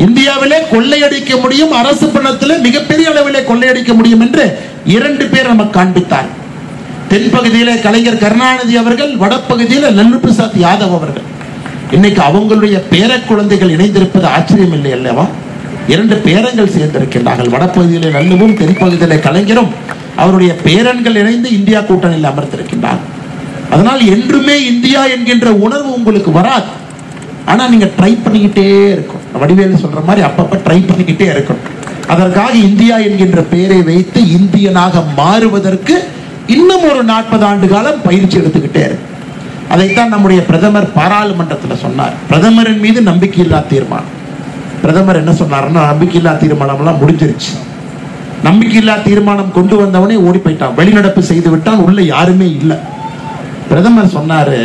இந்தியாவிலே கொள்ளையடிக்க முடியும் அரசு பணத்திலே மிகப்பெரிய அளவிலே கொள்ளையடிக்க முடியும் என்று இரண்டு பேர் நமக்கு காண்பித்தார் தென்பகுதியிலே கலைஞர் கருணாநிதி அவர்கள் வடபகுதியில லல்லு பிரசாத் யாதவ் அவர்கள் இன்னைக்கு அவங்களுடைய பேர குழந்தைகள் இணைந்திருப்பது ஆச்சரியம் இல்லை அல்லவா இரண்டு பேரங்கள் சேர்ந்திருக்கின்றார்கள் வடபகுதியிலே லல்லுவும் தென்பகுதியிலே கலைஞரும் அவருடைய பேரன்கள் இணைந்து இந்தியா கூட்டணியில் அமர்ந்திருக்கின்றார் அதனால் என்றுமே இந்தியா என்கின்ற உணர்வு உங்களுக்கு வராது ஆனா நீங்க ட்ரை பண்ணிக்கிட்டே இருக்கும் வடிவேலு சொல்ற மாதிரி அப்பப்ப ட்ரை பண்ணிக்கிட்டே இருக்கணும் அதற்காக இந்தியா என்கின்ற பெயரை வைத்து இந்தியனாக மாறுவதற்கு இன்னும் ஒரு நாற்பது ஆண்டு காலம் பயிற்சி எடுத்துக்கிட்டே இருக்கு அதைத்தான் நம்முடைய பிரதமர் பாராளுமன்றத்தில் சொன்னார் பிரதமரின் மீது நம்பிக்கையில்லா தீர்மானம் பிரதமர் என்ன சொன்னாருன்னா நம்பிக்கையில்லா தீர்மானம் எல்லாம் முடிஞ்சிருச்சு நம்பிக்கையில்லா தீர்மானம் கொண்டு வந்தவனே ஓடி போயிட்டான் வெளிநடப்பு செய்து விட்டான் உள்ள யாருமே இல்லை பிரதமர் சொன்னாரு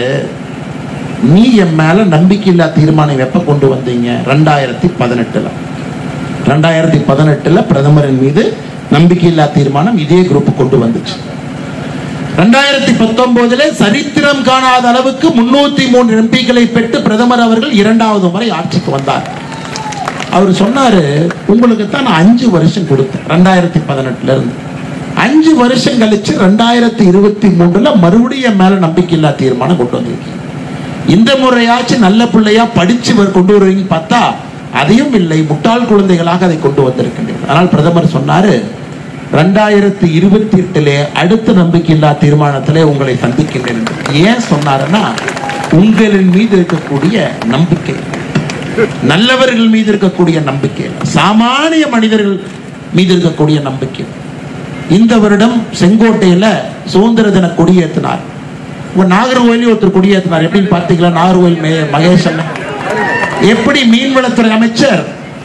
நீ என் மேல நம்பிக்கையில்லா தீர்மானம் எப்ப கொண்டு வந்தீங்க ரெண்டாயிரத்தி பதினெட்டுல ரெண்டாயிரத்தி பதினெட்டுல பிரதமரின் மீது நம்பிக்கையில்லா தீர்மானம் இதே குரூப் கொண்டு வந்துச்சு ரெண்டாயிரத்தி பத்தொன்பதுல சரித்திரம் காணாத அளவுக்கு முன்னூத்தி மூன்று எம்பிக்களை பெற்று பிரதமர் அவர்கள் இரண்டாவது முறை ஆட்சிக்கு வந்தார் அவர் சொன்னாரு உங்களுக்கு தான் நான் அஞ்சு வருஷம் கொடுத்தேன் ரெண்டாயிரத்தி பதினெட்டுல இருந்து அஞ்சு வருஷம் கழிச்சு ரெண்டாயிரத்தி இருபத்தி மூணுல மறுபடியும் என் மேல நம்பிக்கையில்லா தீர்மானம் கொண்டு வந்திருக்கீங்க இந்த முறையாச்சும் நல்ல பிள்ளையா படிச்சு வர் கொண்டு வருவீங்க பார்த்தா அதையும் இல்லை முட்டாள் குழந்தைகளாக அதை கொண்டு வந்திருக்கின்றனர் அதனால் பிரதமர் சொன்னாரு ரெண்டாயிரத்தி இருபத்தி எட்டுல அடுத்த நம்பிக்கையில்லா தீர்மானத்திலே உங்களை சந்திக்கின்றேன் என்று. ஏன் சொன்னாருன்னா உங்களின் மீது இருக்கக்கூடிய நம்பிக்கை நல்லவர்கள் மீது இருக்கக்கூடிய நம்பிக்கை சாமானிய மனிதர்கள் மீது இருக்கக்கூடிய நம்பிக்கை இந்த வருடம் செங்கோட்டையில சுதந்திர தின கொடியேற்றினார் உங்க நாகர்கோயிலையும் ஒருத்தர் கொடியேற்றினார் எப்படின்னு பார்த்தீங்களா நாகர்கோயில் மேயர் மகேஷ் அண்ணன் எப்படி மீன்வளத்துறை அமைச்சர்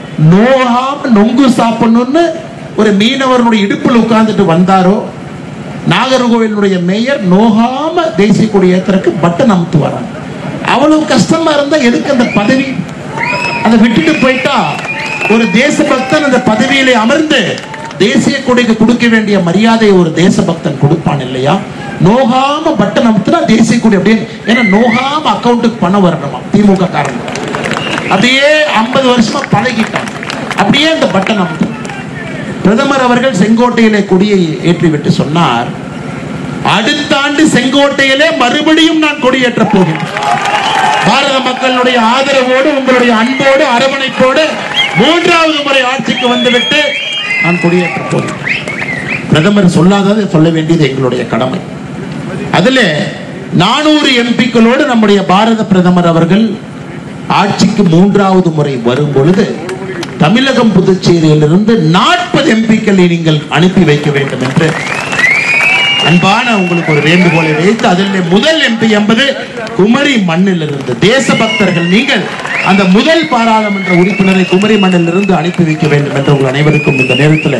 நோகாம நொங்கு சாப்பிடணும்னு ஒரு மீனவர்களுடைய இடுப்பில் உட்கார்ந்துட்டு வந்தாரோ நாகர்கோவிலுடைய மேயர் நோகாம தேசிய கொடி ஏத்துறதுக்கு பட்டன் அமுத்து வராங்க அவ்வளவு கஷ்டமா இருந்தா எதுக்கு அந்த பதவி அதை விட்டுட்டு போயிட்டா ஒரு தேசபக்தன் அந்த பதவியிலே அமர்ந்து தேசிய கொடிக்கு கொடுக்க வேண்டிய மரியாதையை ஒரு தேசபக்தன் கொடுப்பான் இல்லையா நோகாம பட்டன் அமுத்துனா தேசிய கொடி அப்படியே ஏன்னா நோகாம அக்கௌண்ட்டுக்கு பணம் வரணுமா திமுக காரங்க அப்படியே ஐம்பது வருஷமா பழகிட்டான் அப்படியே அந்த பட்டன் அமுத்து பிரதமர் அவர்கள் செங்கோட்டையிலே கொடியை ஏற்றிவிட்டு சொன்னார் அடுத்த ஆண்டு செங்கோட்டையிலே மறுபடியும் நான் கொடியேற்றப் போகிறேன் பாரத மக்களுடைய ஆதரவோடு உங்களுடைய அன்போடு அரவணைப்போடு மூன்றாவது முறை ஆட்சிக்கு வந்துவிட்டு நான் கொடியேற்றப் போகிறேன் பிரதமர் சொல்லாததை சொல்ல வேண்டியது எங்களுடைய கடமை அதுல நானூறு எம்பிக்களோடு நம்முடைய பாரத பிரதமர் அவர்கள் ஆட்சிக்கு மூன்றாவது முறை வரும் பொழுது தமிழகம் புதுச்சேரியிலிருந்து நாற்பது எம்பிக்களை நீங்கள் அனுப்பி வைக்க வேண்டும் என்று அன்பான உங்களுக்கு ஒரு வேண்டுகோளை வைத்து அதில் முதல் எம்பி என்பது குமரி மண்ணிலிருந்து தேசபக்தர்கள் நீங்கள் அந்த முதல் பாராளுமன்ற உறுப்பினரை குமரி மண்ணிலிருந்து அனுப்பி வைக்க வேண்டும் என்று உங்கள் அனைவருக்கும் இந்த நேரத்தில்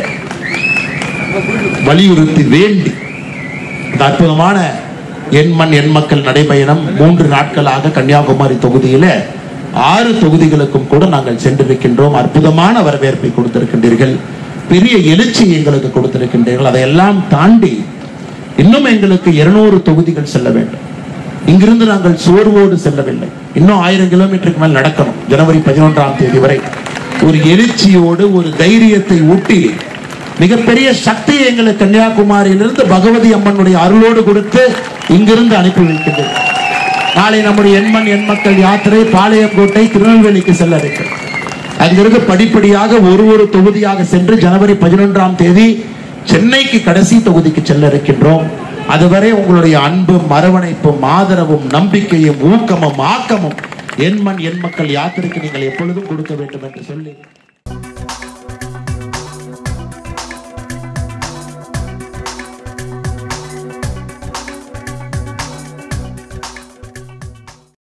வலியுறுத்தி வேண்டி இந்த அற்புதமான என் மண் என் மக்கள் நடைபயணம் மூன்று நாட்களாக கன்னியாகுமரி தொகுதியில ஆறு தொகுதிகளுக்கும் கூட நாங்கள் சென்றிருக்கின்றோம் அற்புதமான வரவேற்பை கொடுத்திருக்கின்றீர்கள் பெரிய எழுச்சி எங்களுக்கு கொடுத்திருக்கின்றீர்கள் அதையெல்லாம் தாண்டி இன்னும் எங்களுக்கு இருநூறு தொகுதிகள் செல்ல வேண்டும் இங்கிருந்து நாங்கள் சோர்வோடு செல்லவில்லை இன்னும் ஆயிரம் கிலோமீட்டருக்கு மேல் நடக்கணும் ஜனவரி பதினொன்றாம் தேதி வரை ஒரு எழுச்சியோடு ஒரு தைரியத்தை ஊட்டி மிகப்பெரிய சக்தியை எங்களுக்கு கன்னியாகுமரியிலிருந்து பகவதி அம்மனுடைய அருளோடு கொடுத்து இங்கிருந்து அனுப்பி வைக்கின்றது நாளை நம்முடைய எண்மண் எண் மக்கள் யாத்திரை பாளையங்கோட்டை திருநெல்வேலிக்கு செல்ல இருக்கிறது அங்கிருந்து படிப்படியாக ஒரு ஒரு தொகுதியாக சென்று ஜனவரி பதினொன்றாம் தேதி சென்னைக்கு கடைசி தொகுதிக்கு செல்ல இருக்கின்றோம் அதுவரை உங்களுடைய அன்பும் அரவணைப்பும் ஆதரவும் நம்பிக்கையும் ஊக்கமும் ஆக்கமும் என் மண் என் மக்கள் யாத்திரைக்கு நீங்கள் எப்பொழுதும் கொடுக்க வேண்டும் என்று சொல்லி